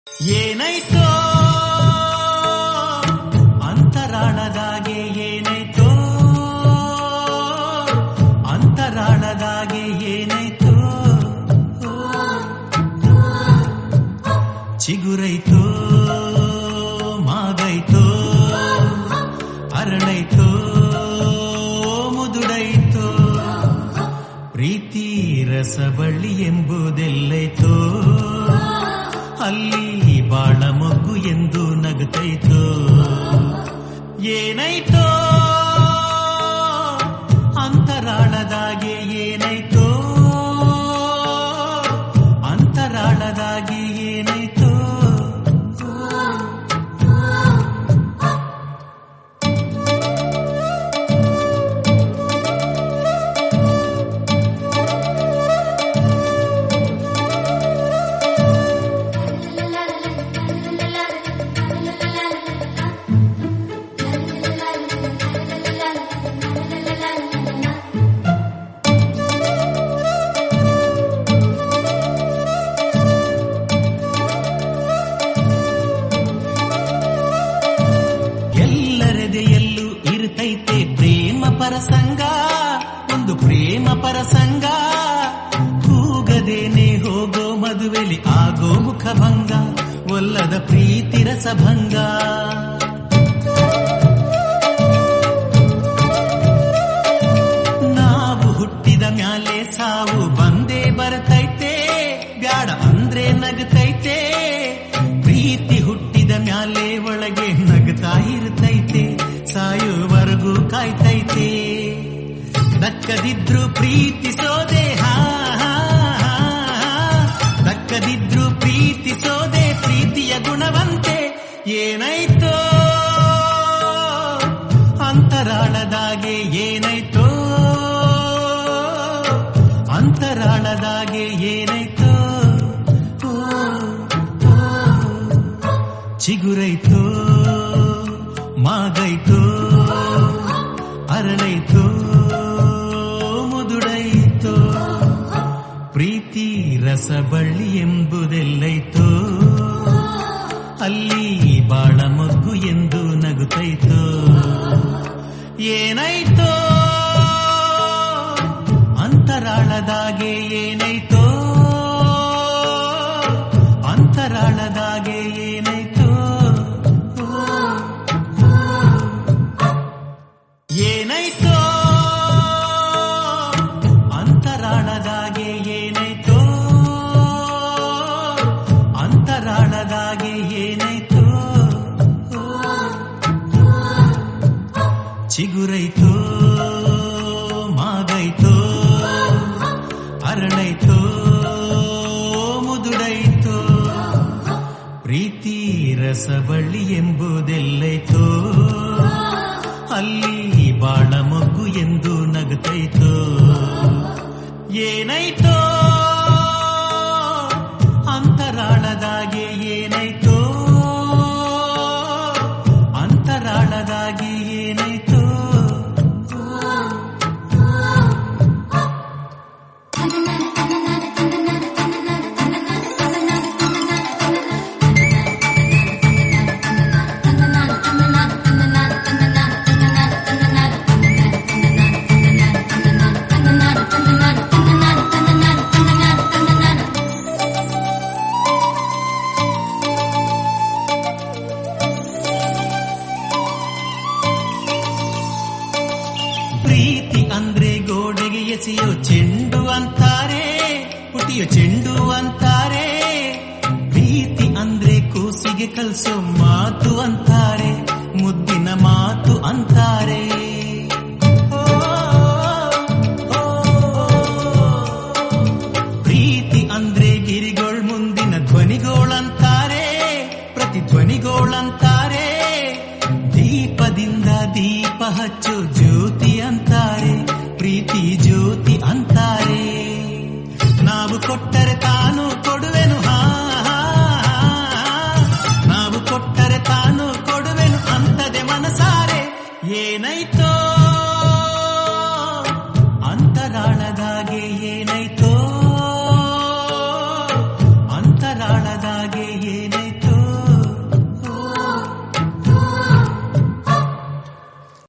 ಏನಾಯ್ತೋ ಅಂತರಾಳದಾಗೆ ಏನಾಯ್ತೋ ಅಂತರಾಳದಾಗೆ ಏನಾಯ್ತೋ ಚಿಗುರೈತೋ ಮಾಗೈತೋ ಅರಳೈತೋ ಮುದುಡೈತೋ ಪ್ರೀತಿ ರಸಬಳ್ಳಿ ಎಂಬುದೆಲ್ಲೈತೋ ಅಲ್ಲಿ ಬಾಳ ಮೊಗ್ಗು ಎಂದು ನಗುತ್ತೈತೋ ಏನಾಯ್ತೋ ಅಂತರಾಳದಾಗೆ ಏನಾಯ್ತೋ ಅಂತರಾಳದಾಗೆ ಏನಾಯ್ತೋ ಎಲ್ಲರೆದೆಯಲ್ಲೂ ಇರುತ್ತೈತೆ ಪ್ರೇಮ ಪರಸಂಗ ಒಂದು ಪ್ರೇಮ ಪರಸಂಗ ಕೂಗದೇನೆ ಹೋಗೋ ಮದುವೆಲಿ ಆಗೋ ಮುಖಭಂಗ ಒಲ್ಲದ ಪ್ರೀತಿ ರಸಭಂಗ ನಾವು ಹುಟ್ಟಿದ ಮ್ಯಾಲೆ ಸಾವು ಬಂದೇ ಬರ್ತೈತೆ ಬ್ಯಾಡ ಅಂದ್ರೆ ನಗತೈತೆ ಪ್ರೀತಿ ಹುಟ್ಟಿದ ಮ್ಯಾಲೆ ಒಳಗೆ ನಗ್ತಾ ಇರ್ತೈತೆ ಸಾಯುವವರೆಗೂ ಕಾಯ್ತೈತೆ ದಕ್ಕದಿದ್ರು ಪ್ರೀತಿಸೋದೆ ಹಾ ಹಾ, ಹಾ, ಹಾ. ದಕ್ಕದಿದ್ರು ಪ್ರೀತಿಸೋದೆ ಪ್ರೀತಿಯ ಗುಣವಂತೆ ಏನಾಯ್ತೋ ಅಂತರಾಳದಾಗೆ ಏನಾಯ್ತೋ ಅಂತರಾಳದಾಗೆ ಏನಾಯ್ತೋ ಓ, ಓ. ಚಿಗುರೈತೋ ಮಾಗೈತೋ ಅರಳೈತೋ ಮುದುಡೈತೋ ಪ್ರೀತಿ ರಸಬಳ್ಳಿ ಎಂಬುದೆಲ್ಲೈತೋ ಅಲ್ಲಿ ಬಾಳ ಮೊಗ್ಗು ಎಂದು ನಗುತ್ತೈತೋ ಏನಾಯ್ತೋ ಅಂತರಾಳದಾಗೆ ಏನಾಯ್ತೋ ಅಂತರಾಳದಾಗೆ ಏನಾಯ್ತೋ ಏನಾಯ್ತೋ ಅಂತರಾಳದಾಗೆ ಏನಾಯ್ತೋ ಅಂತರಾಳದಾಗೆ ಏನಾಯ್ತೋ ಚಿಗುರೈತೋ ಮಾಗೈತೋ ಅರಳೈತೋ ಮುದುಡೈತೋ ಪ್ರೀತಿ ರಸಬಳ್ಳಿ ಎಂಬುದೆಲ್ಲೈತೋ ಅಲ್ಲಿ ಬಾಳ ಮೊಗ್ಗು ಎಂದು ನಗುತ್ತೈತೋ ಏನಾಯ್ತೋ ಅಂತರಾಳದಾಗೆ ಏನಾಯ್ತೋ ಅಂತರಾಳದಾಗೆ ಏನಾಯ್ತೋ ಪ್ರೀತಿ ಅಂದ್ರೆ ಗೋಡೆಗೆ ಎಸೆಯೋ ಚೆಂಡು ಅಂತಾರೆ ಪುಟಿಯೋ ಚೆಂಡು ಅಂತಾರೆ ಪ್ರೀತಿ ಅಂದ್ರೆ ಕೂಸಿಗೆ ಕಲ್ಸೋ ಮಾತು ಅಂತಾರೆ ಮುದ್ದಿನ ಮಾತು ಅಂತಾರೆ ಓ, ಓ, ಓ. ಪ್ರೀತಿ ಅಂದ್ರೆ ಗಿರಿಗೋಳ್ ಮುಂದಿನ ಧ್ವನಿಗೋಳಂತಾರೆ ಪ್ರತಿಧ್ವನಿಗೋಳಂತಾರೆ ದೀಪದಿಂದ ದೀಪ ಹಚ್ಚು